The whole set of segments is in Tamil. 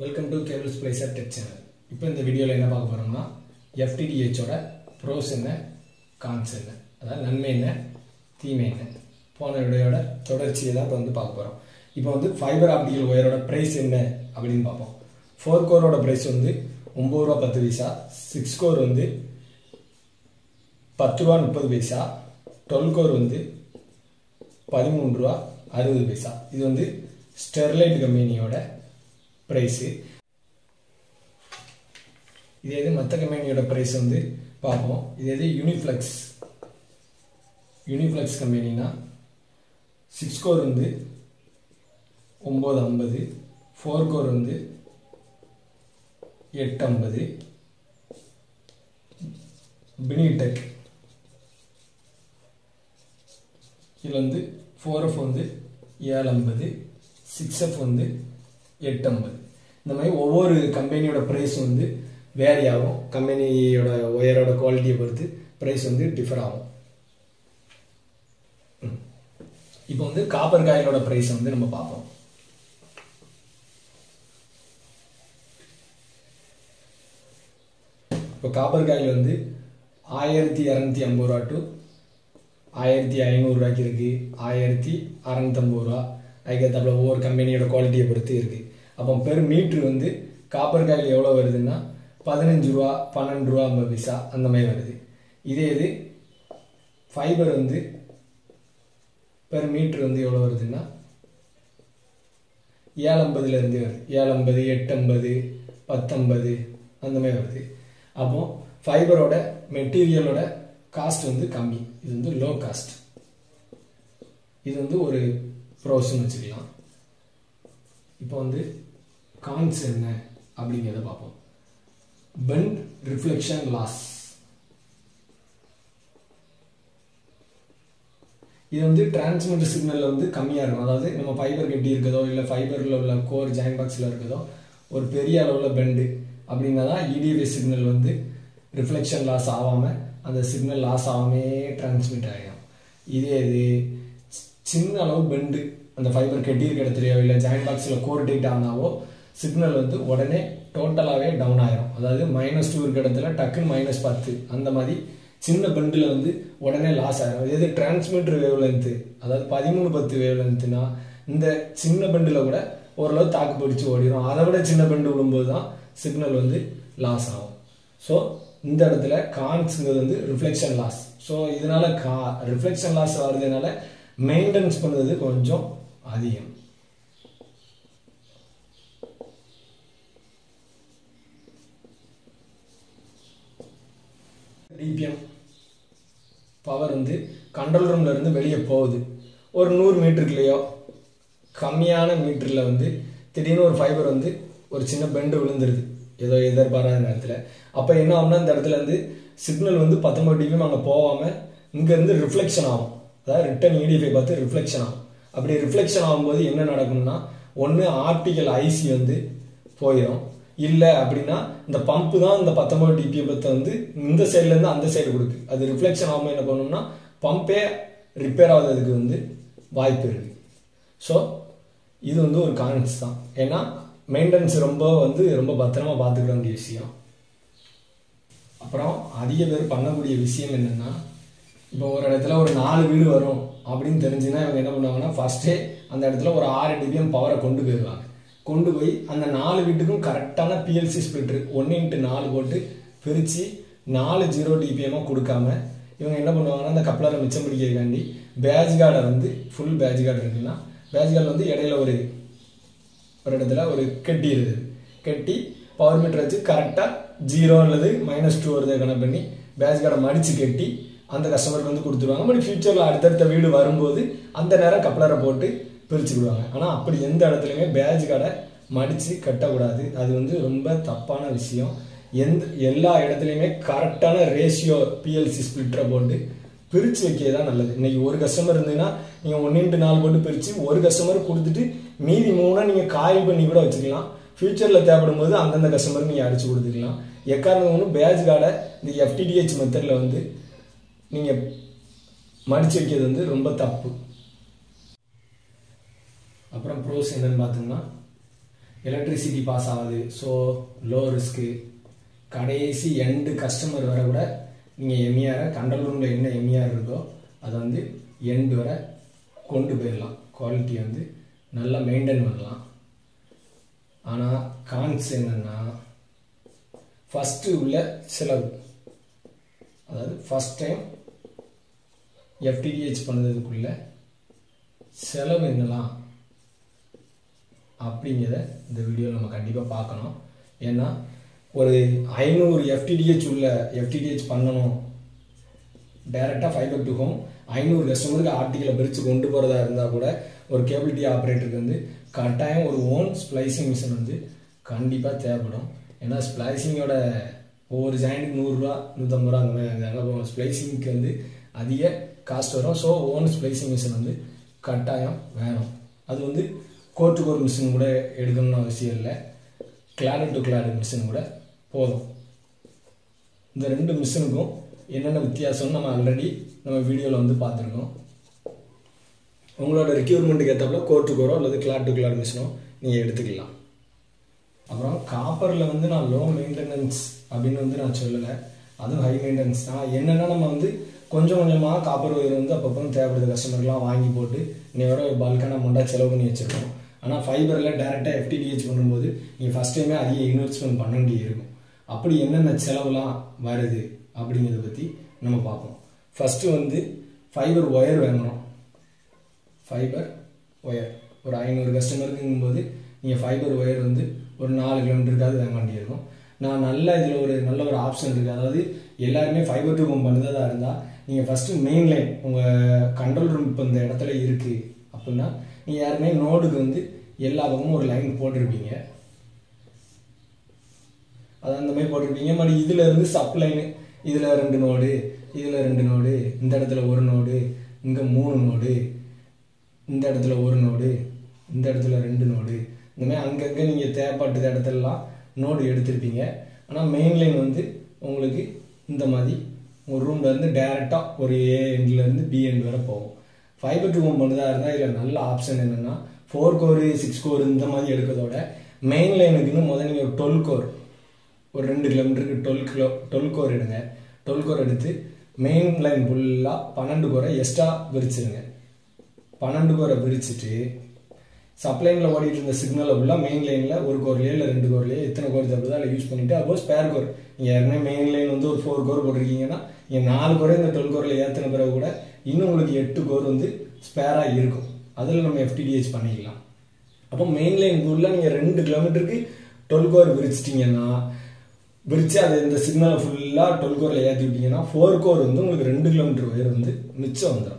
welcome to cables splicer tech channel இப்போ இந்த வீடியோவில் என்ன பார்க்க போகிறோம்னா எஃப்டிடிஹெச்சோட ப்ரோஸ் என்ன கான்ஸ் என்ன அதாவது நன்மை என்ன தீமை என்ன போன வீடியோட தொடர்ச்சியை தான் இப்போ வந்து பார்க்க போகிறோம் இப்போ வந்து ஃபைபர் ஆப்டிக்கல் ஒயரோட ப்ரைஸ் என்ன அப்படின்னு பார்ப்போம் ஃபோர் கோரோட ப்ரைஸ் வந்து ஒம்பது ரூபா பத்து பைசா சிக்ஸ் கோர் வந்து பத்து ரூபா முப்பது பைசா டுவெல் கோர் வந்து பதிமூணு ரூபா அறுபது பைசா இது வந்து ஸ்டெர்லைட் கம்பெனியோட ப்ரைஸு இது எது மற்ற கம்பெனியோட ப்ரைஸ் வந்து பார்ப்போம் இது எது யூனிஃப்ளெக்ஸ் யூனிஃப்ளெக்ஸ் கம்பெனினா சிக்ஸ் கோர் வந்து ஒம்பது ஐம்பது ஃபோர் கோர் வந்து எட்டு ஐம்பது பினிடெக் இதில் வந்து ஃபோர் எஃப் வந்து ஏழு ஐம்பது சிக்ஸ் எஃப் வந்து எட்டு ஐம்பது இந்த மாதிரி ஒவ்வொரு கம்பெனியோட ப்ரைஸ் வந்து வேரி ஆகும் கம்பெனியோட ஒயரோட குவாலிட்டியை பொறுத்து ப்ரைஸ் வந்து டிஃபர் ஆகும் இப்போ வந்து காப்பர் காயிலோட ப்ரைஸ் வந்து நம்ம பார்ப்போம் இப்போ காப்பர் காயில் வந்து ஆயிரத்தி இரநூத்தி ஐம்பது ரூபா டு ஆயிரத்தி ஐநூறுரூவாய்க்கு இருக்குது ஆயிரத்தி அறநூத்தம்பது ரூபா அதுக்கேற்றாப்புல ஒவ்வொரு கம்பெனியோட குவாலிட்டியை பொறுத்து இருக்குது அப்போ பெர் மீட்ரு வந்து காப்பர் காயில் எவ்வளோ வருதுன்னா பதினஞ்சு ரூபா பன்னெண்டு ரூபா ஐம்பது பைசா அந்த மாதிரி வருது இதே இது ஃபைபர் வந்து பெர் மீட்ரு வந்து எவ்வளோ வருதுன்னா ஏழம்பதுலேருந்து வருது ஏழம்பது எட்டம்பது பத்தொம்பது அந்த மாதிரி வருது அப்போ ஃபைபரோட மெட்டீரியலோட காஸ்ட் வந்து கம்மி இது வந்து லோ காஸ்ட் இது வந்து ஒரு ப்ரோஸ்ன்னு வச்சுக்கலாம் இப்போ வந்து கான்ஸ் என்ன அப்படிங்கிறத பார்ப்போம் பெண்ட் ரிஃப்ளெக்ஷன் லாஸ் இது வந்து டிரான்ஸ்மிட்டர் சிக்னலில் வந்து கம்மியாக இருக்கும் அதாவது நம்ம ஃபைபர் கட்டி இருக்கதோ இல்லை ஃபைபரில் உள்ள கோர் ஜாயின் பாக்ஸில் இருக்கதோ ஒரு பெரிய அளவில் பெண்டு அப்படின்னா தான் இடிஎஃப்ஏ சிக்னல் வந்து ரிஃப்ளெக்ஷன் லாஸ் ஆகாமல் அந்த சிக்னல் லாஸ் ஆகாமே டிரான்ஸ்மிட் ஆகிடும் இதே இது சின்ன அளவு பெண்டு அந்த ஃபைபர் கட்டியிருக்க இடத்துலையோ இல்லை ஜாயின் பாக்ஸில் கோர் டைட் ஆனாவோ சிக்னல் வந்து உடனே டோட்டலாகவே டவுன் ஆயிரும் அதாவது மைனஸ் டூ இருக்க இடத்துல டக்குன்னு மைனஸ் பத்து அந்த மாதிரி சின்ன பெண்டில் வந்து உடனே லாஸ் ஆயிரும் எது டிரான்ஸ்மிட்டர் வேவ் லென்த்து அதாவது பதிமூணு பத்து வேவ் லென்த்துனா இந்த சின்ன பெண்டில் கூட ஓரளவு தாக்கு பிடிச்சி ஓடிடும் அதை விட சின்ன பெண்டு விழும்போது தான் சிக்னல் வந்து லாஸ் ஆகும் ஸோ இந்த இடத்துல கான்ஸுங்கிறது வந்து ரிஃப்ளெக்ஷன் லாஸ் ஸோ இதனால கா ரிஃப்ளெக்ஷன் லாஸ் வர்றதுனால மெயின்டெனன்ஸ் பண்ணுறது கொஞ்சம் அதிகம் டிபிஎம் பவர் வந்து கண்ட்ரோல் ரூம்ல இருந்து வெளியே போகுது ஒரு நூறு மீட்டருக்குள்ளேயோ கம்மியான மீட்டரில் வந்து திடீர்னு ஒரு ஃபைபர் வந்து ஒரு சின்ன பெண்டு விழுந்துருது ஏதோ எதிர்பாராத நேரத்தில் அப்போ என்ன ஆகும்னா இந்த இடத்துல வந்து சிக்னல் வந்து பத்தொம்பது டிபிஎம் அங்கே போகாமல் இங்கேருந்து ரிஃப்ளெக்ஷன் ஆகும் அதாவது ரிட்டன் இடிஃபை பார்த்து ரிஃப்ளெக்ஷன் ஆகும் அப்படி ரிஃப்ளெக்ஷன் ஆகும்போது என்ன நடக்கும்னா ஒன்று ஆப்டிக்கல் ஐசி வந்து போயிடும் இல்லை அப்படின்னா இந்த பம்பு தான் இந்த பத்தொம்பது டிபிஎத்தை வந்து இந்த சைட்லேருந்து அந்த சைடு கொடுக்கு அது ரிஃப்ளெக்ஷன் ஆகாமல் என்ன பண்ணணும்னா பம்பே ரிப்பேர் ஆகுறதுக்கு வந்து வாய்ப்பு இருக்குது ஸோ இது வந்து ஒரு கான்ஸ் தான் ஏன்னா மெயின்டெனன்ஸ் ரொம்ப வந்து ரொம்ப பத்திரமா பார்த்துக்கிற வேண்டிய விஷயம் அப்புறம் அதிக பேர் பண்ணக்கூடிய விஷயம் என்னென்னா இப்போ ஒரு இடத்துல ஒரு நாலு வீடு வரும் அப்படின்னு தெரிஞ்சுன்னா இவங்க என்ன பண்ணுவாங்கன்னா ஃபஸ்ட்டே அந்த இடத்துல ஒரு ஆறு டிபிஎம் பவரை கொண்டு போயிடுவாங்க கொண்டு போய் அந்த நாலு வீட்டுக்கும் கரெக்டான பிஎல்சி ஸ்பிளிட்ரு ஒன்று இன்ட்டு நாலு போட்டு பிரித்து நாலு ஜீரோ டிபிஎம்மாக கொடுக்காம இவங்க என்ன பண்ணுவாங்கன்னா அந்த கப்ளரை மிச்சம் பிடிக்கிறதுக்காண்டி பேஜ் கார்டை வந்து ஃபுல் பேஜ் கார்டு இருக்குன்னா பேஜ் கார்டு வந்து இடையில ஒரு ஒரு இடத்துல ஒரு கெட்டி இருக்குது கெட்டி பவர் மீட்டர் வச்சு கரெக்டாக ஜீரோ அல்லது மைனஸ் டூ வருதை கணக்கு பண்ணி பேஜ் கார்டை மடித்து கட்டி அந்த கஸ்டமருக்கு வந்து கொடுத்துருவாங்க பட் ஃபியூச்சரில் அடுத்தடுத்த வீடு வரும்போது அந்த நேரம் கப்ளரை போட்டு பிரிச்சுக்கிடுவாங்க ஆனால் அப்படி எந்த இடத்துலையுமே பேஜ் கார்டை மடித்து கட்டக்கூடாது அது வந்து ரொம்ப தப்பான விஷயம் எந்த எல்லா இடத்துலையுமே கரெக்டான ரேஷியோ பிஎல்சி ஸ்பிளிட்டரை போட்டு பிரித்து வைக்கிறது தான் நல்லது இன்னைக்கு ஒரு கஸ்டமர் இருந்ததுன்னா நீங்கள் ஒன்று நாலு போட்டு பிரித்து ஒரு கஸ்டமர் கொடுத்துட்டு மீதி மூணை நீங்கள் காயில் பண்ணி கூட வச்சுக்கலாம் ஃபியூச்சரில் தேவைப்படும் போது அந்தந்த கஸ்டமருக்கு நீங்கள் அடிச்சு கொடுத்துக்கலாம் எக்காரணம் ஒன்று பேஜ் கார்டை இந்த எஃப்டிடிஹெச் மெத்தடில் வந்து நீங்கள் மடிச்சு வைக்கிறது வந்து ரொம்ப தப்பு அப்புறம் ப்ரோஸ் என்னன்னு பார்த்தோம்னா எலக்ட்ரிசிட்டி பாஸ் ஆகுது ஸோ லோ ரிஸ்க்கு கடைசி எண்டு கஸ்டமர் வர கூட நீங்கள் எம்இஆரை கண்ட்ரோல் ரூமில் என்ன எம்இஆர் இருக்கோ அதை வந்து எண்டு வரை கொண்டு போயிடலாம் குவாலிட்டி வந்து நல்லா மெயின்டைன் பண்ணலாம் ஆனால் கான்ஸ் என்னென்னா ஃபஸ்ட்டு உள்ள செலவு அதாவது ஃபஸ்ட் டைம் எஃப்டிடிஹெச் பண்ணதுக்குள்ள செலவு என்னலாம் அப்படிங்கிறத இந்த வீடியோவில் நம்ம கண்டிப்பாக பார்க்கணும் ஏன்னா ஒரு ஐநூறு எஃப்டிடிஹெச் உள்ள எஃப்டிடிஹெச் பண்ணணும் டைரெக்டாக ஃபைபர் டு ஹோம் ஐநூறு கஸ்டமருக்கு ஆர்டிக்கலை பிரித்து கொண்டு போகிறதா இருந்தால் கூட ஒரு கேபிள் டி ஆப்ரேட்டருக்கு வந்து கட்டாயம் ஒரு ஓன் ஸ்ப்ளைசிங் மிஷின் வந்து கண்டிப்பாக தேவைப்படும் ஏன்னா ஸ்ப்ளைசிங்கோட ஒவ்வொரு ஜாயிண்ட்டுக்கு நூறுரூவா நூற்றம்பது ரூபா அந்த மாதிரி இருந்தாங்க ஸ்ப்ளைசிங்க்கு வந்து அதிக காஸ்ட் வரும் ஸோ ஓன் ஸ்ப்ளைசிங் மிஷின் வந்து கட்டாயம் வேணும் அது வந்து கோர் டு கோர் மிஷின் கூட எடுக்கணும்னு அவசியம் இல்லை கிளாடு டு கிளாடு மிஷின் கூட போதும் இந்த ரெண்டு மிஷினுக்கும் என்னென்ன வித்தியாசம்னு நம்ம ஆல்ரெடி நம்ம வீடியோவில் வந்து பார்த்துருக்கோம் உங்களோட ரெக்யூர்மெண்ட்டுக்கு ஏற்றப்பல கோர் டு கோரோ அல்லது கிளாட் டு கிளாட் மிஷினோ நீங்கள் எடுத்துக்கலாம் அப்புறம் காப்பரில் வந்து நான் லோ மெயின்டெனன்ஸ் அப்படின்னு வந்து நான் சொல்லலை அதுவும் ஹை மெயின்டெனன்ஸ் தான் என்னென்னா நம்ம வந்து கொஞ்சம் கொஞ்சமாக காப்பர் ஒயர் வந்து அப்பப்போ தேவைப்படுது கஸ்டமர்லாம் வாங்கி போட்டு நீ வர பல்கான அமௌண்ட்டாக செலவு பண்ணி வச்சுருக்கோம் ஆனால் ஃபைபரில் டேரெக்டாக எஃப்டிடிஹெச் பண்ணும்போது நீங்கள் ஃபஸ்ட் டைமே அதிக இன்வெஸ்ட்மெண்ட் பண்ண வேண்டிய இருக்கும் அப்படி என்னென்ன செலவுலாம் வருது அப்படிங்கிறத பற்றி நம்ம பார்ப்போம் ஃபஸ்ட்டு வந்து ஃபைபர் ஒயர் வாங்கணும் ஃபைபர் ஒயர் ஒரு ஐநூறு கஸ்டமருக்குங்கும்போது நீங்கள் ஃபைபர் ஒயர் வந்து ஒரு நாலு கிலோமீட்டருக்காவது வாங்க வேண்டியிருக்கும் நான் நல்ல இதில் ஒரு நல்ல ஒரு ஆப்ஷன் இருக்குது அதாவது எல்லாருமே ஃபைபர் டு ஹோம் பண்ணுறதா இருந்தால் நீங்கள் ஃபஸ்ட்டு மெயின் லைன் உங்கள் கண்ட்ரோல் ரூம் இப்போ இந்த இடத்துல இருக்குது அப்படின்னா நீங்கள் யாருமே நோடுக்கு வந்து எல்லா பக்கமும் ஒரு லைன் போட்டிருப்பீங்க அது அந்த மாதிரி போட்டிருப்பீங்க மறுபடி இதில் இருந்து சப்ளைனு இதில் ரெண்டு நோடு இதில் ரெண்டு நோடு இந்த இடத்துல ஒரு நோடு இங்கே மூணு நோடு இந்த இடத்துல ஒரு நோடு இந்த இடத்துல ரெண்டு நோடு இந்த மாதிரி அங்கங்கே நீங்கள் தேவைப்பட்டது இடத்துலலாம் நோடு எடுத்திருப்பீங்க ஆனால் மெயின் லைன் வந்து உங்களுக்கு இந்த மாதிரி ஒரு ரூம்லேருந்து டேரெக்டாக ஒரு ஏ எண்ட்லேருந்து பி எண்ட் வரை போகும் ஃபைபர் டு ஹோம் பண்ணுறதா இருந்தால் இதில் நல்ல ஆப்ஷன் என்னென்னா ஃபோர் கோரு சிக்ஸ் கோர் இந்த மாதிரி எடுக்கிறதோட மெயின் லைனுக்குன்னு முதல் நீங்கள் ஒரு டுவெல் கோர் ஒரு ரெண்டு கிலோமீட்டருக்கு டுவெல் கிலோ டுவெல் கோர் எடுங்க டுவெல் கோர் எடுத்து மெயின் லைன் ஃபுல்லாக பன்னெண்டு கோரை எக்ஸ்ட்ரா விரிச்சிருங்க பன்னெண்டு கோரை விரிச்சிட்டு சப்ளைனில் ஓடிட்டு இருந்த சிக்னலை ஃபுல்லாக மெயின் லைனில் ஒரு கோர்லேயே இல்லை ரெண்டு கோர்லேயே எத்தனை கோர் தேவைதோ அதில் யூஸ் பண்ணிவிட்டு அப்போ ஸ்பேர் கோர் நீங்கள் ஏற்கனவே மெயின் லைன் வந்து ஒரு ஃபோர் கோர் போட்டிருக்கீங்கன்னா நீங்கள் நாலு கோரை இந்த டுவெல் கோரில் ஏற்றின பிறகு கூட இன்னும் உங்களுக்கு எட்டு கோர் வந்து ஸ்பேராக இருக்கும் அதில் நம்ம எஃப்டிடிஹெச் பண்ணிக்கலாம் அப்போ மெயின் லைனுக்குள்ளே நீங்கள் ரெண்டு கிலோமீட்டருக்கு டுவெல் கோர் விரிச்சிட்டிங்கன்னா விரிச்சு அதை இந்த சிக்னலை ஃபுல்லாக டுவெல் கோரில் ஏற்றி விட்டீங்கன்னா ஃபோர் கோர் வந்து உங்களுக்கு ரெண்டு கிலோமீட்டர் ஒயர் வந்து மிச்சம் வந்துடும்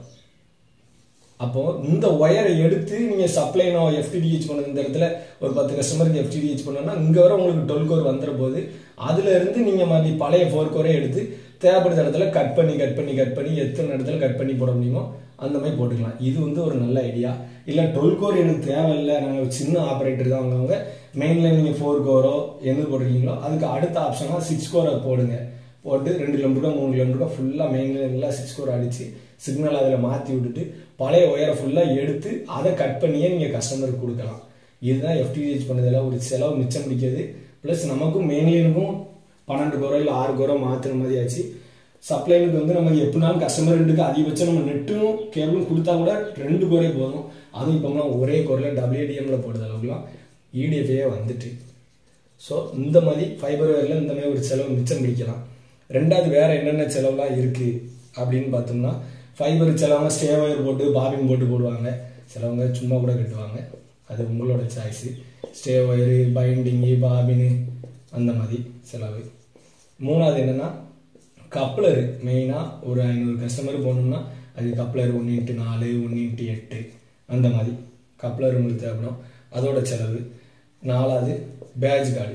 அப்போ இந்த ஒயரை எடுத்து நீங்கள் சப்ளைனோ எஃப்டிடிஹெச் பண்ண இந்த இடத்துல ஒரு பத்து கஸ்டமருக்கு எஃப்டிடிஹெச் பண்ணோம்னா இங்கே வர உங்களுக்கு டுவெல் கோர் வந்துற போது அதுல இருந்து நீங்கள் மாதிரி பழைய ஃபோர் கோரே எடுத்து தேவைப்படுற இடத்துல கட் பண்ணி கட் பண்ணி கட் பண்ணி எத்தனை இடத்துல கட் பண்ணி போட முடியுமோ அந்த மாதிரி போட்டுக்கலாம் இது வந்து ஒரு நல்ல ஐடியா இல்லை டுவெல் கோர் எனக்கு தேவையில்லை நாங்கள் சின்ன ஆப்ரேட்டர் தான் வாங்குவாங்க மெயினில் நீங்கள் ஃபோர் கோரோ எது போட்டிருக்கீங்களோ அதுக்கு அடுத்த ஆப்ஷனாக சிக்ஸ் கோரை போடுங்க போட்டு ரெண்டு கிலோமீட்டருக்கோ மூணு கிலோமீட்டருக்கோ ஃபுல்லாக மெயின் லைனில் சிக்ஸ் கோர் அடித்து சிக்னல் அதில் மாற்றி விட்டுட்டு பழைய ஒயரை ஃபுல்லாக எடுத்து அதை கட் பண்ணியே நீங்கள் கஸ்டமருக்கு கொடுக்கலாம் இதுதான் எஃப்டிஹெச் பண்ணதில் ஒரு செலவு மிச்சம் பிடிக்கிறது ப்ளஸ் நமக்கும் மெயின்லைனுக்கும் பன்னெண்டு கோரோ இல்லை ஆறு கோரோ மாற்றுற மாதிரி ஆச்சு சப்ளைனுக்கு வந்து நம்ம எப்படினாலும் கஸ்டமர் ரெண்டுக்கு அதிகபட்சம் நம்ம நெட்டும் கேபிளும் கொடுத்தா கூட ரெண்டு கோரே போதும் அதுவும் இப்போ ஒரே கோரில் டபிள்யூடிஎம்ல போடுற அளவுக்குலாம் இடிஎஃப்ஏ வந்துட்டு ஸோ இந்த மாதிரி ஃபைபர் ஒயரில் இந்த மாதிரி ஒரு செலவு மிச்சம் பிடிக்கலாம் ரெண்டாவது வேற என்னென்ன செலவுலாம் இருக்கு அப்படின்னு பார்த்தோம்னா ஃபைபர் சிலவங்க ஸ்டே ஒயர் போட்டு பாபின் போட்டு போடுவாங்க சிலவங்க சும்மா கூட கட்டுவாங்க அது உங்களோட சாய்ஸு ஸ்டே ஒயரு பைண்டிங்கு பாபின்னு அந்த மாதிரி செலவு மூணாவது என்னென்னா கப்ளரு மெயினாக ஒரு ஐநூறு கஸ்டமர் போகணும்னா அது கப்ளர் ஒன்று இன்ட்டு நாலு ஒன்று இன்ட்டு எட்டு அந்த மாதிரி கப்ளர் உங்களுக்கு தேவைப்படும் அதோட செலவு நாலாவது பேட்ச் கார்டு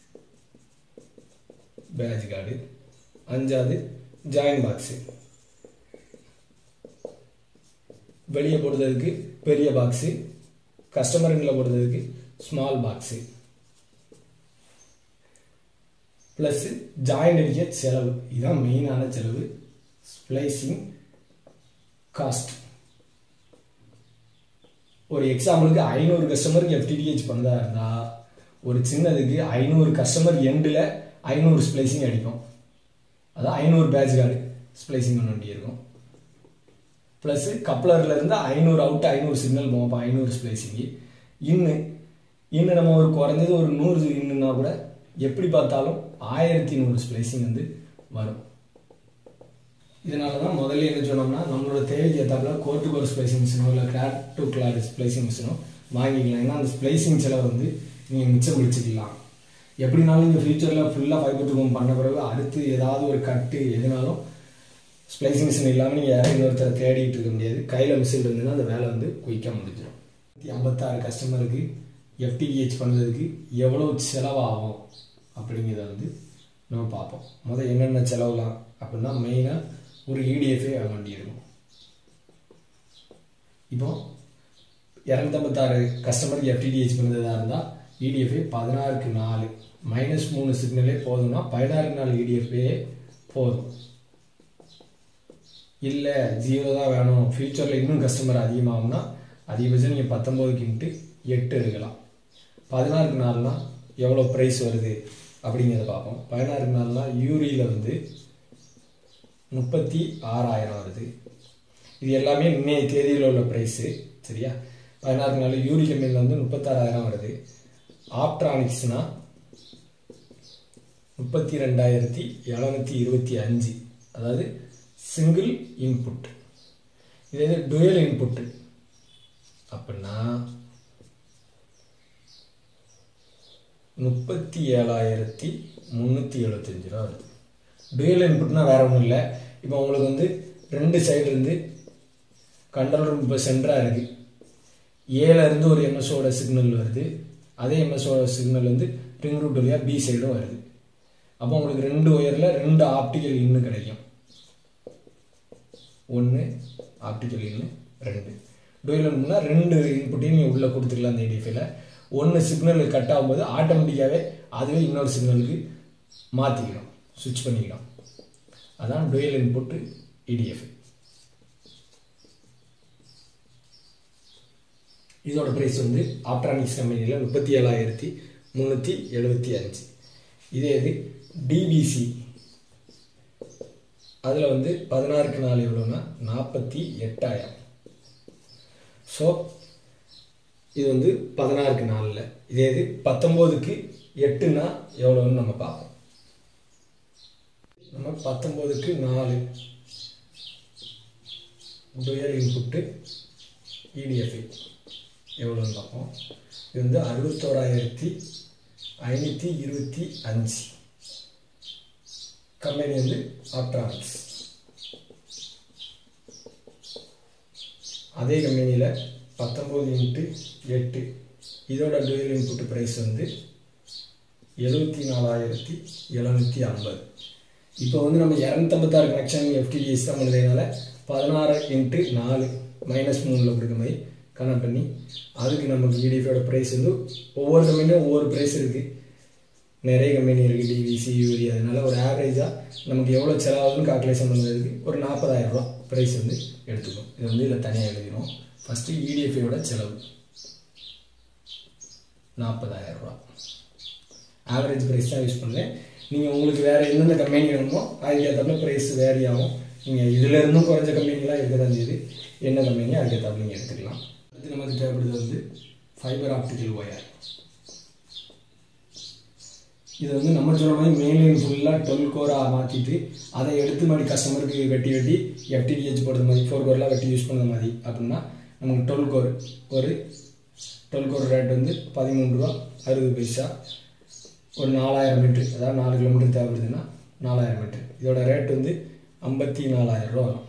பேட்ச் கார்டு அஞ்சாவது ஜாயின் பாக்ஸு வெளியே போடுறதுக்கு பெரிய பாக்ஸு கஸ்டமருங்களை போடுறதுக்கு ஸ்மால் பாக்ஸு ப்ளஸ் ஜாயிண்ட் அடிக்க செலவு இதுதான் மெயினான செலவு ஸ்ப்ளைசிங் காஸ்ட் ஒரு எக்ஸாம்பிளுக்கு ஐநூறு கஸ்டமருக்கு எஃப்டிடிஹெச் பண்ணதா இருந்தால் ஒரு சின்னதுக்கு ஐநூறு கஸ்டமர் எண்டில் ஐநூறு ஸ்ப்ளைசிங் அடிக்கும் அதான் ஐநூறு பேட்ச் கார்டு ஸ்ப்ளைசிங் பண்ண வேண்டியிருக்கும் ப்ளஸ் கப்ளர்லேருந்து ஐநூறு அவுட் ஐநூறு சிக்னல் போகும் அப்போ ஐநூறு ஸ்ப்ளைசிங்கு இன்னு இன்னும் நம்ம ஒரு குறைஞ்சது ஒரு நூறு இன்னுன்னா கூட எப்படி பார்த்தாலும் ஆயிரத்தி நூறு ஸ்ப்ளைசிங் வந்து வரும் இதனால தான் முதல்ல என்ன சொன்னோம்னா நம்மளோட தேவைக்கு ஏற்றாப்புல கோர்ட்டுக்கு ஒரு ஸ்ப்ளைசிங் மிஷினோ இல்லை கிளாட் டு கிளாட் ஸ்ப்ளைசிங் மிஷினோ வாங்கிக்கலாம் ஏன்னா அந்த ஸ்ப்ளைசிங் செலவு வந்து நீங்கள் மிச்சம் பிடிச்சிக்கலாம் எப்படினாலும் நீங்கள் ஃபியூச்சரில் ஃபுல்லாக ஃபைபர் டு பண்ண பிறகு அடுத்து ஏதாவது ஒரு கட்டு எதுனாலும் ஸ்ப்ளைசிங் மிஷின் இல்லாமல் நீங்கள் யாரும் இன்னொருத்தரை தேடிட்டு இருக்க முடியாது கையில் மிஷின் இருந்ததுன்னா அந்த வேலை வந்து குயிக்காக முடிஞ்சிடும் ஐம்பத்தாறு கஸ்டமருக்கு எஃப்டிடிஹெச் பண்ணுறதுக்கு எவ்வளோ செலவாகும் அப்படிங்கிறத வந்து நம்ம பார்ப்போம் முதல் என்னென்ன செலவுலாம் அப்படின்னா மெயினாக ஒரு இடிஎஃப்ஏ வாங்க வேண்டியிருக்கும் இப்போ இரநூத்தம்பத்தாறு கஸ்டமருக்கு எஃப்டிடிஹெச் பண்ணுறதா இருந்தால் இடிஎஃப்ஏ பதினாறுக்கு நாலு மைனஸ் மூணு சிக்னலே போதும்னா பதினாறுக்கு நாலு இடிஎஃப்ஏ போதும் இல்லை ஜீரோ தான் வேணும் ஃப்யூச்சரில் இன்னும் கஸ்டமர் அதிகமாகும்னா அதிகபட்சம் நீங்கள் பத்தொம்போதுக்கு இன்ட்டு எட்டு எடுக்கலாம் பதினாறுக்கு நாலுனா எவ்வளோ ப்ரைஸ் வருது அப்படிங்கிறத பார்ப்போம் பதினாறுக்கு நாலுனா யூரியில் வந்து முப்பத்தி ஆறாயிரம் வருது இது எல்லாமே இன்னைய தேதியில் உள்ள ப்ரைஸு சரியா பதினாறு நாலு யூரி கம்பெனியில் வந்து முப்பத்தாறாயிரம் வருது ஆப்ட்ரானிக்ஸ்னால் முப்பத்தி ரெண்டாயிரத்தி எழுநூற்றி இருபத்தி அஞ்சு அதாவது சிங்கிள் இன்புட் இதே இது டுயல் இன்புட்டு அப்படின்னா முப்பத்தி ஏழாயிரத்தி முந்நூற்றி எழுபத்தஞ்சு ரூபா வருது டுயல் இன்புட்னா வேற ஒன்றும் இல்லை இப்போ உங்களுக்கு வந்து ரெண்டு சைடு இருந்து கண்ட்ரோல் ரூம் இப்போ சென்டராக இருக்குது ஏல இருந்து ஒரு எம்எஸ்ஓட சிக்னல் வருது அதே எம்எஸ்ஓட சிக்னல் வந்து ரிங் ரூட் வழியாக பி சைடும் வருது அப்போ உங்களுக்கு ரெண்டு ஒயரில் ரெண்டு ஆப்டிக்கல் இன்னு கிடைக்கும் ஒன்று ஆப்டிக்கல் இன்னு ரெண்டு டூயல் இன்புட்னா ரெண்டு இன்புட்டையும் நீங்கள் உள்ளே கொடுத்துக்கலாம் அந்த ஏடிஎஃப்ல ஒன்று சிக்னல் கட் ஆகும்போது ஆட்டோமேட்டிக்காகவே அதுவே இன்னொரு சிக்னலுக்கு மாற்றிக்கணும் சுவிட்ச் பண்ணிக்கணும் அதான் டூயல் இன்புட்டு இடிஎஃப் இதோட ப்ரைஸ் வந்து ஆப்ட்ரானிக்ஸ் கம்பெனியில் முப்பத்தி ஏழாயிரத்தி முந்நூற்றி எழுபத்தி அஞ்சு இதே இது டிபிசி அதில் வந்து பதினாறுக்கு நாலு எவ்வளோன்னா நாற்பத்தி எட்டாயிரம் ஸோ இது வந்து பதினாறுக்கு நாலில் இதே இது பத்தொம்போதுக்கு எட்டுனா எவ்வளோன்னு நம்ம பார்ப்போம் நம்ம பத்தொம்போதுக்கு நாலு டுயல் இன்புட்டு இடிஎஃப்ஐ எவ்வளோன்னு பார்ப்போம் இது வந்து அறுபத்தோராயிரத்தி ஐநூற்றி இருபத்தி அஞ்சு கம்பெனி வந்து ஆப்ட்ரானிக்ஸ் அதே கம்பெனியில் பத்தொம்போது இன்ட்டு எட்டு இதோட டுயல் இன்புட் ப்ரைஸ் வந்து எழுபத்தி நாலாயிரத்தி எழுநூற்றி ஐம்பது இப்போ வந்து நம்ம இரநூத்தம்பத்தாறு கனெக்ஷன் எஃப்டிடிஎஸ் தான் பண்ணுறதுனால பதினாறு இன்ட்டு நாலு மைனஸ் மூணில் கொடுக்க மாதிரி கனெக்ட் பண்ணி அதுக்கு நமக்கு இடிஎஃபோட ப்ரைஸ் வந்து ஒவ்வொரு கம்பெனியும் ஒவ்வொரு ப்ரைஸ் இருக்குது நிறைய கம்பெனி இருக்குது டிவிசி யூரி அதனால ஒரு ஆவரேஜாக நமக்கு எவ்வளோ செலவாகுதுன்னு கால்குலேஷன் பண்ணுறதுக்கு ஒரு நாற்பதாயிரம் ரூபா ப்ரைஸ் வந்து எடுத்துக்கும் இது வந்து இதில் தனியாக எழுதிடும் ஃபஸ்ட்டு இடிஎஃப்ஐயோட செலவு நாற்பதாயிரம் ரூபா ஆவரேஜ் ப்ரைஸ் தான் யூஸ் பண்ணுறேன் நீங்கள் உங்களுக்கு வேறு எந்தெந்த கம்பெனி வேணுமோ அதுக்கேற்றாப்புல ப்ரைஸ் வேரி ஆகும் நீங்கள் இதில் இருந்தும் குறைஞ்ச கம்பெனிலாம் இருக்க தான் செய்யுது என்ன கம்பெனியோ அதுக்கேற்றாப்புல நீங்கள் எடுத்துக்கலாம் அடுத்து நமக்கு தேவைப்படுது வந்து ஃபைபர் ஆப்டிக்கல் ஒயர் இது வந்து நம்ம சொன்ன மாதிரி மெயின்லைன் ஃபுல்லாக டுவெல் கோராக மாற்றிட்டு அதை எடுத்து மாதிரி கஸ்டமருக்கு வெட்டி வெட்டி எஃப்டிடிஹெச் போடுறது மாதிரி ஃபோர் கோர்லாம் வெட்டி யூஸ் பண்ணுற மாதிரி அப்படின்னா நமக்கு டுவெல் கோர் ஒரு டுவெல் கோர் ரேட் வந்து பதிமூணு ரூபா அறுபது பைசா ஒரு நாலாயிரம் மீட்ரு அதாவது நாலு கிலோமீட்டர் தேவைப்படுதுன்னா நாலாயிரம் மீட்ரு இதோட ரேட் வந்து ஐம்பத்தி நாலாயிரம் ரூபா வரும்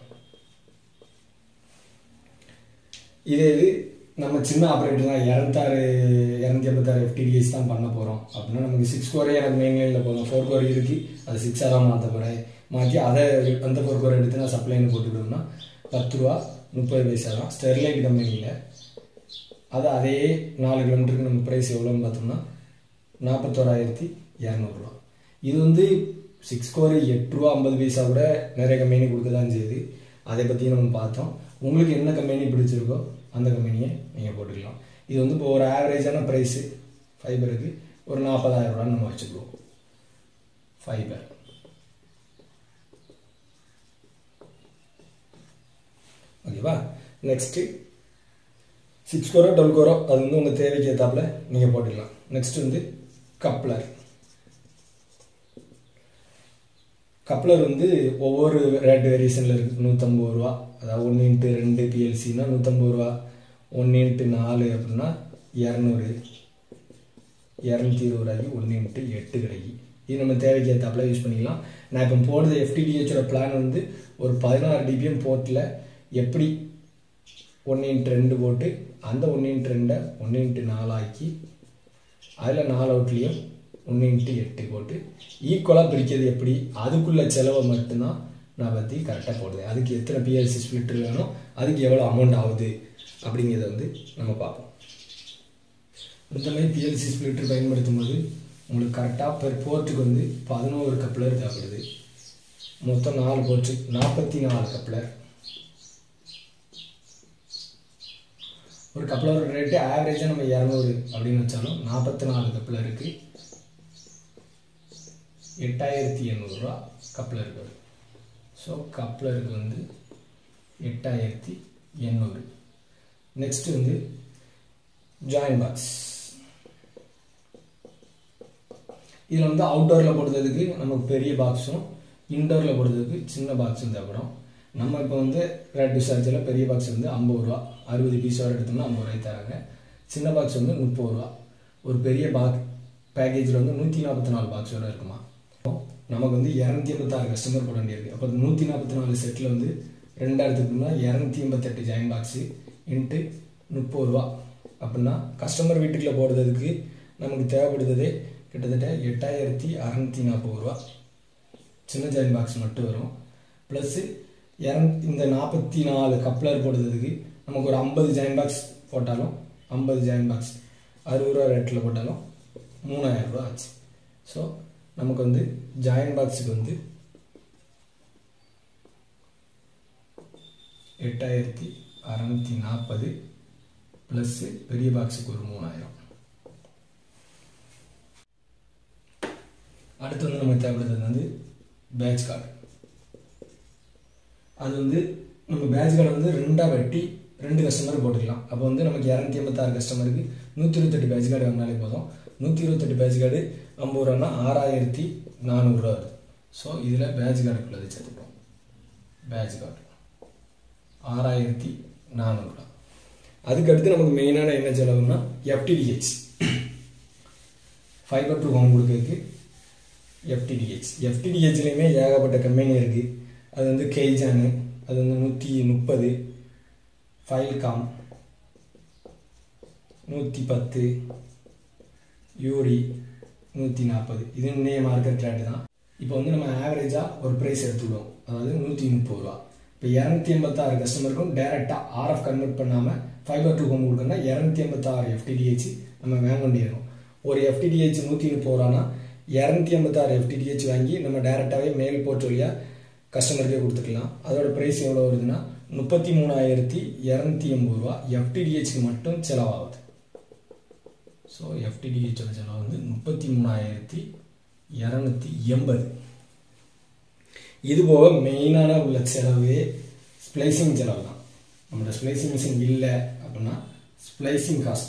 இதே இது நம்ம சின்ன ஆப்ரேட்டர் தான் இரநூத்தாறு இரநூத்தி ஐம்பத்தாறு எஃப்டிடிஎஸ் தான் பண்ண போகிறோம் அப்படின்னா நமக்கு சிக்ஸ் கோரே எனக்கு மெயின் லைனில் போதும் ஃபோர் கோர் இருக்குது அது சிக்ஸாக தான் மாற்ற போகிறேன் மாற்றி அதை அந்த ஃபோர் கோர் எடுத்து நான் சப்ளைன்னு போட்டுக்கிட்டோம்னா பத்து ரூபா முப்பது பைசா தான் ஸ்டெர்லைட் கம்பெனியில் அது அதே நாலு கிலோமீட்டருக்கு நம்ம ப்ரைஸ் எவ்வளோன்னு பார்த்தோம்னா நாற்பத்தோராயிரத்தி இரநூறுவா இது வந்து சிக்ஸ் கோர் எட்டு ரூபா ஐம்பது பைசா கூட நிறைய கம்பெனி கொடுக்க தான் செய்யுது அதை பற்றி நம்ம பார்த்தோம் உங்களுக்கு என்ன கம்பெனி பிடிச்சிருக்கோ அந்த கம்பெனியை நீங்கள் போட்டுக்கலாம் இது வந்து இப்போ ஒரு ஆவரேஜான ப்ரைஸு ஃபைபருக்கு ஒரு நாற்பதாயிரம் ரூபான்னு நம்ம வச்சுக்குவோம் ஃபைபர் ஓகேவா நெக்ஸ்ட்டு சிக்ஸ் கோரோ டுவெல் கோரோ அது வந்து உங்கள் தேவைக்கு ஏற்றாப்புல நீங்கள் போட்டுக்கலாம் நெக்ஸ்ட் வந்து கப்ளர் கப்ளர் வந்து ஒவ்வொரு ரேட் வேரியேஷனில் இருக்குது நூற்றம்பது ரூபா அதாவது ஒன்று இன்ட்டு ரெண்டு பிஎல்சினா நூற்றம்பது ரூபா ஒன்று இன்ட்டு நாலு அப்படின்னா இரநூறு இரநூத்தி இருபது ரூபாய்க்கு ஒன்று இன்ட்டு எட்டு கிடைக்கி இது நம்ம தேவைக்கு ஏற்றாப்புல யூஸ் பண்ணிக்கலாம் நான் இப்போ போடுறது எஃப்டிடிஹெச்சோட பிளான் வந்து ஒரு பதினாறு டிபிஎம் போர்ட்டில் எப்படி ஒன்று இன்ட்டு ரெண்டு போட்டு அந்த ஒன்று இன்ட்டு ரெண்டை ஒன்று இன்ட்டு நாலாக்கி அதில் நாலு அவுட்லேயும் ஒன்று இன்ட்டு எட்டு போட்டு ஈக்குவலாக பிரிக்கிறது எப்படி அதுக்குள்ள செலவை மட்டும்தான் நான் பற்றி கரெக்டாக போடுவேன் அதுக்கு எத்தனை பிஎல்சி ஸ்பிளிட்டர் வேணும் அதுக்கு எவ்வளோ அமௌண்ட் ஆகுது அப்படிங்கிறத வந்து நம்ம பார்ப்போம் இந்த மாதிரி பிஎல்சி ஸ்பிளிட்டர் பயன்படுத்தும் போது உங்களுக்கு கரெக்டாக பெர் போர்ட்டுக்கு வந்து பதினோரு கப்ளர் தேவைப்படுது மொத்தம் நாலு போர்ட்டு நாற்பத்தி நாலு கப்ளர் ஒரு கப்ளரோட ரேட்டு ஆவரேஜாக நம்ம இரநூறு அப்படின்னு வச்சாலும் நாற்பத்தி நாலு கப்ளருக்கு எட்டாயிரத்தி எண்ணூறுரூவா கப்ளருக்கு வரும் ஸோ கப்ளருக்கு வந்து எட்டாயிரத்தி எண்ணூறு நெக்ஸ்ட் வந்து ஜாயின் பாக்ஸ் இதில் வந்து அவுட்டோரில் போடுறதுக்கு நமக்கு பெரிய பாக்ஸும் இன்டோரில் போடுறதுக்கு சின்ன பாக்ஸும் தேவைப்படும் நம்ம இப்போ வந்து ரெட் சார்ஜில் பெரிய பாக்ஸ் வந்து ஐம்பது ரூபா அறுபது பீஸ் வரை எடுத்தோம்னா ஐம்பது ரூபாய் தராங்க சின்ன பாக்ஸ் வந்து முப்பது ரூபா ஒரு பெரிய பாக் பேக்கேஜில் வந்து நூற்றி நாற்பத்தி நாலு பாக்ஸ் வரை இருக்குமா நமக்கு வந்து இரநூத்தி எண்பத்தாறு கஸ்டமர் போட வேண்டியிருக்கு அப்போ நூற்றி நாற்பத்தி நாலு செட்டில் வந்து ரெண்டாயிரத்துக்குனா இரநூத்தி எண்பத்தெட்டு ஜாயின் பாக்ஸு இன்ட்டு முப்பது ரூபா அப்படின்னா கஸ்டமர் வீட்டுக்குள்ள போடுறதுக்கு நமக்கு தேவைப்படுறதே கிட்டத்தட்ட எட்டாயிரத்தி அறநூற்றி நாற்பது ரூபா சின்ன ஜாயின் பாக்ஸ் மட்டும் வரும் ப்ளஸ்ஸு இரநூ இந்த நாற்பத்தி நாலு கப்ளர் போடுறதுக்கு நமக்கு ஒரு ஐம்பது ஜாயின் பாக்ஸ் போட்டாலும் ஐம்பது ஜாயின் பாக்ஸ் அறுபது ரூபா ரேட்டில் போட்டாலும் மூணாயிரம் ரூபா ஆச்சு ஸோ நமக்கு வந்து ஜாயின் பாக்ஸுக்கு வந்து எட்டாயிரத்தி அறநூற்றி நாற்பது ப்ளஸ்ஸு பெரிய பாக்ஸுக்கு ஒரு மூணாயிரம் அடுத்து வந்து நமக்கு தேவைப்படுறது வந்து பேட்ச் கார்டு அது வந்து நம்ம பேட்ச் கார்டு வந்து ரெண்டாக வெட்டி ரெண்டு கஸ்டமர் போட்டுக்கலாம் அப்போ வந்து நமக்கு இரநூத்தி எண்பத்தாறு கஸ்டமருக்கு நூற்றி இருபத்தெட்டு பேட்ச் கார்டு வாங்கினாலே போதும் நூற்றி இருபத்தெட்டு பேட்ச் கார்டு ஐம்பது ரூபான்னா ஆறாயிரத்தி நானூறுரூவா வருது ஸோ இதில் பேட்ச் கார்டுக்குள்ளது சேர்த்துப்போம் பேட்ச் கார்டு ஆறாயிரத்தி நானூறுரூவா அதுக்கடுத்து நமக்கு மெயினான என்ன செலவுன்னா எஃப்டிடிஹெச் ஃபைபர் டு ஹோம் கொடுக்கறதுக்கு எஃப்டிடிஹெச் எஃப்டிடிஹெச்லேயுமே ஏகப்பட்ட கம்பெனி இருக்குது அது வந்து கெய்ஜானு அது வந்து நூற்றி முப்பது ஃபைல்காம் நூற்றி பத்து யூரி நூற்றி நாற்பது இது இன்னைய மார்க்கெட் ரேட்டு தான் இப்போ வந்து நம்ம ஆவரேஜாக ஒரு ப்ரைஸ் எடுத்துக்கிடுவோம் அதாவது நூற்றி முப்பது ரூபா இப்போ இரநூத்தி எண்பத்தாறு கஸ்டமருக்கும் டேரெக்டாக ஆர்எஃப் கன்வெர்ட் பண்ணாமல் ஃபைபர் டு ஹோம் கொடுக்கணும்னா இரநூத்தி எண்பத்தாறு எஃப்டிடிஹெச் நம்ம வாங்க வேண்டியிருக்கும் ஒரு எஃப்டிடிஹெச் நூற்றி முப்பது ரூபானா இரநூத்தி எண்பத்தாறு எஃப்டிடிஹெச் வாங்கி நம்ம டேரெக்டாகவே மெயில் போர்ட் வழியாக கஸ்டமருக்கே கொடுத்துக்கலாம் அதோட ப்ரைஸ் எவ்வளோ வருதுன்னா முப்பத்தி மூணாயிரத்தி இரநூத்தி எண்பது ரூபா எஃப்டிடிஹெச்க்கு மட்டும் செலவாகுது ஸோ எஃப்டிடிஹெச்சோட செலவு வந்து முப்பத்தி மூணாயிரத்தி இரநூத்தி எண்பது இது போக மெயினான உள்ள செலவு ஸ்ப்ளைசிங் செலவு தான் நம்மளோட ஸ்ப்ளைசிங் மிஷின் இல்லை அப்படின்னா ஸ்ப்ளைசிங் காஸ்ட்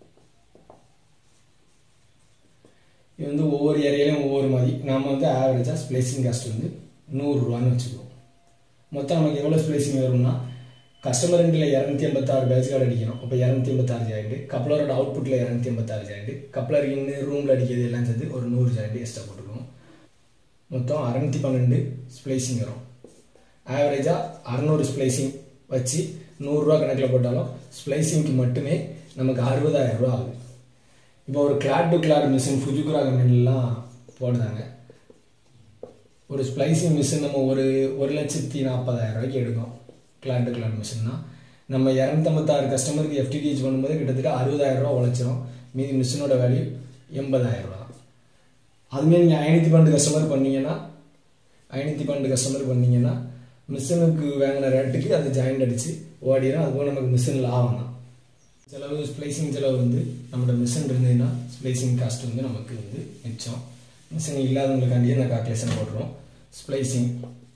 இது வந்து ஒவ்வொரு ஏரியாலையும் ஒவ்வொரு மாதிரி நாம் வந்து ஆவரேஜாக ஸ்ப்ளைசிங் காஸ்ட் வந்து நூறுரூவான்னு வச்சுக்குவோம் மொத்தம் நமக்கு எவ்வளோ ஸ்ப்ளைசிங் வரும்னா கஸ்டமர் ரெண்டில் இரநூத்தி எண்பத்தாறு பேட்ச் கார்டு அடிக்கணும் அப்போ இரநூத்தி எண்பத்தாறு ஜாயிண்ட் கப்ளரோட அவுட்புட்டில் இரநூத்தி எண்பத்தாறு ஜாயிண்ட் கப்ளர் இன்னு ரூமில் அடிக்கிறது எல்லாம் சேர்த்து ஒரு நூறு ஜாயிண்ட் எக்ஸ்ட்ரா போட்டுக்கணும் மொத்தம் அறநூற்றி பன்னெண்டு ஸ்ப்ளைசிங் வரும் ஆவரேஜாக அறநூறு ஸ்ப்ளைசிங் வச்சு நூறுரூவா கணக்கில் போட்டாலும் ஸ்ப்ளைசிங்க்கு மட்டுமே நமக்கு அறுபதாயிரம் ரூபா ஆகுது இப்போ ஒரு clad to clad machine Fujikura கம்பெனிலாம் போடுறாங்க ஒரு ஸ்ப்ளைசிங் மிஷின் நம்ம ஒரு ஒரு லட்சத்தி நாற்பதாயிரம் ரூபாய்க்கு எடுக்கும் கிளாட் டு கிளாட் மிஷின்னா நம்ம இரநூத்தம்பத்தாறு கஸ்டமருக்கு எஃப்டிடிஹெச் பண்ணும்போது கிட்டத்தட்ட அறுபதாயிரம் ரூபா உழைச்சிரும் மீதி மிஷினோட வேல்யூ எண்பதாயிரம் ரூபா அதுமாரி நீங்கள் ஐநூற்றி பன்னெண்டு கஸ்டமர் பண்ணீங்கன்னா ஐநூற்றி பன்னெண்டு கஸ்டமர் பண்ணீங்கன்னா மிஷினுக்கு வாங்கின ரேட்டுக்கு அது ஜாயிண்ட் அடித்து ஓடிடும் அதுபோல் நமக்கு மிஷின் லாபம் தான் செலவு ஸ்ப்ளைசிங் செலவு வந்து நம்மளோட மிஷின் இருந்ததுன்னா ஸ்ப்ளைசிங் காஸ்ட் வந்து நமக்கு வந்து மிச்சம் மிஷின் இல்லாதவங்களுக்காண்டியே அந்த கால்குலேஷன் போட்டுருவோம் ஸ்ப்ளைசிங்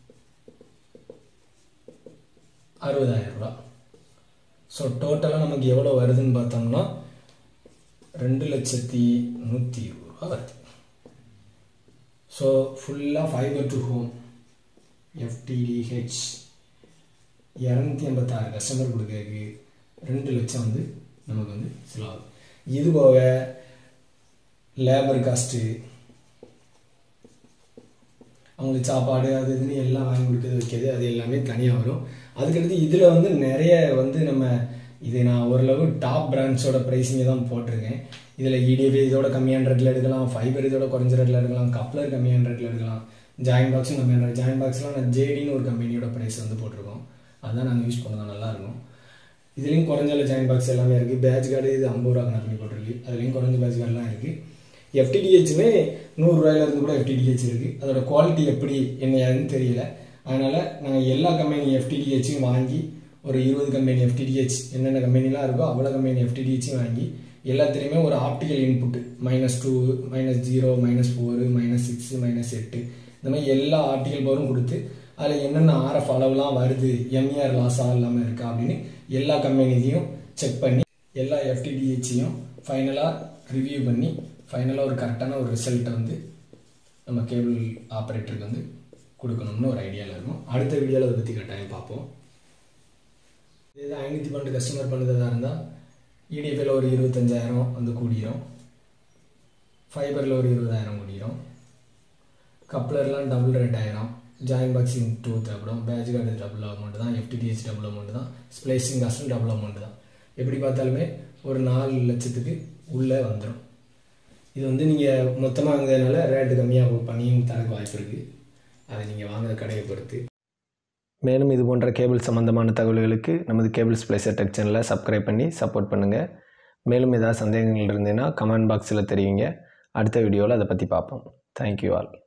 அறுபதாயிரம் ரூபா ஸோ டோட்டலாக நமக்கு எவ்வளோ வருதுன்னு பார்த்தோம்னா ரெண்டு லட்சத்தி நூற்றி இருபது ரூபா வருது ஸோ ஃபுல்லாக ஃபைபர் டு ஹோம் எஃப்டிடிஹெச் இரநூத்தி எண்பத்தாறு கஸ்டமர் கொடுக்கறதுக்கு ரெண்டு லட்சம் வந்து நமக்கு வந்து செலவாகும் இது போக லேபர் காஸ்ட்டு அவங்களுக்கு சாப்பாடு அது இதுன்னு எல்லாம் வாங்கி கொடுக்குறது வைக்கிறது அது எல்லாமே தனியாக வரும் அதுக்கடுத்து இதில் வந்து நிறைய வந்து நம்ம இது நான் ஓரளவு டாப் பிராண்ட்ஸோட ப்ரைஸிங்கை தான் போட்டிருக்கேன் இதில் இடிஎஃப் இதோட கம்மியான ரேட்டில் எடுக்கலாம் ஃபைபர் இதோட குறைஞ்ச ரேட்டில் எடுக்கலாம் கப்ளர் கம்மியான ரேட்டில் எடுக்கலாம் ஜாயின் பாக்ஸும் கம்மியான ரேட் ஜாயின் பாக்ஸ்லாம் நான் ஜேடின்னு ஒரு கம்பெனியோட ப்ரைஸ் வந்து போட்டிருக்கோம் அதுதான் நாங்கள் யூஸ் பண்ணதான் நல்லாயிருக்கும் இதுலேயும் குறைஞ்ச ஜாயின் பாக்ஸ் எல்லாமே இருக்குது பேட்ச் கார்டு இது ஐம்பது ரூபா கணக்கு பண்ணி போட்டிருக்கு அதுலேயும் குறைஞ்ச பேட்ச் கார்டெலாம் இருக்குது எஃப்டிடிஹெச்சுமே நூறுரூவாயிலேருந்து கூட எஃப்டிடிஹெச் இருக்குது அதோட குவாலிட்டி எப்படி என்ன ஏதுன்னு தெரியல அதனால் நாங்கள் எல்லா கம்பெனி எஃப்டிடிஹெச்சையும் வாங்கி ஒரு இருபது கம்பெனி எஃப்டிடிஹெச் என்னென்ன கம்பெனிலாம் இருக்கோ அவ்வளோ கம்பெனி எஃப்டிடிஹெச்சும் வாங்கி எல்லாத்துலேயுமே ஒரு optical input minus two minus zero minus four minus six minus எட்டு இந்த மாதிரி எல்லா ஆர்டிகல் பவரும் கொடுத்து அதில் என்னென்ன ஆர்எஃப் அளவுலாம் வருது எம்இஆர் லாஸாக இல்லாமல் இருக்கா அப்படின்னு எல்லா கம்பெனிலையும் செக் பண்ணி எல்லா எஃப்டிடிஹெச்சையும் ஃபைனலாக ரிவ்யூ பண்ணி ஃபைனலாக ஒரு கரெக்டான ஒரு ரிசல்ட்டை வந்து நம்ம கேபிள் ஆப்ரேட்டருக்கு வந்து கொடுக்கணும்னு ஒரு ஐடியாவில் இருக்கும் அடுத்த வீடியோவில் அதை பற்றி கட்டாயம் பார்ப்போம் இதே ஐநூற்றி பன்னெண்டு கஸ்டமர் பண்ணுறதா இருந்தால் இடிஎஃப்ல ஒரு இருபத்தஞ்சாயிரம் வந்து கூடிரும் ஃபைபரில் ஒரு இருபதாயிரம் கூடிரும் கப்ளர்லாம் டபுள் ரேட் ஆயிரும் ஜாயின் பாக்ஸிங் டூ தேவைப்படும் பேட்ச் கார்டு டபுள் அமௌண்ட் தான் எஃப்டிடிஹெச் டபுள் அமௌண்ட் தான் ஸ்ப்ளைசிங் காஸ்ட்டும் டபுள் அமௌண்ட் தான் எப்படி பார்த்தாலுமே ஒரு நாலு லட்சத்துக்கு உள்ளே வந்துடும் இது வந்து நீங்கள் மொத்தமாக வாங்குறதுனால ரேட்டு கம்மியாக பண்ணியும் தரக்கு வாய்ப்பு இருக்குது அதை நீங்கள் வாங்குற கடையை பொறுத்து மேலும் இது போன்ற கேபிள் சம்பந்தமான தகவல்களுக்கு நமது கேபிள் ஸ்ப்ளைசர் டெக் சேனலை சப்ஸ்கிரைப் பண்ணி சப்போர்ட் பண்ணுங்கள் மேலும் ஏதாவது சந்தேகங்கள் இருந்ததுன்னா கமெண்ட் பாக்ஸில் தெரிவிங்க அடுத்த வீடியோவில் அதை பற்றி பார்ப்போம் தேங்க்யூ ஆல்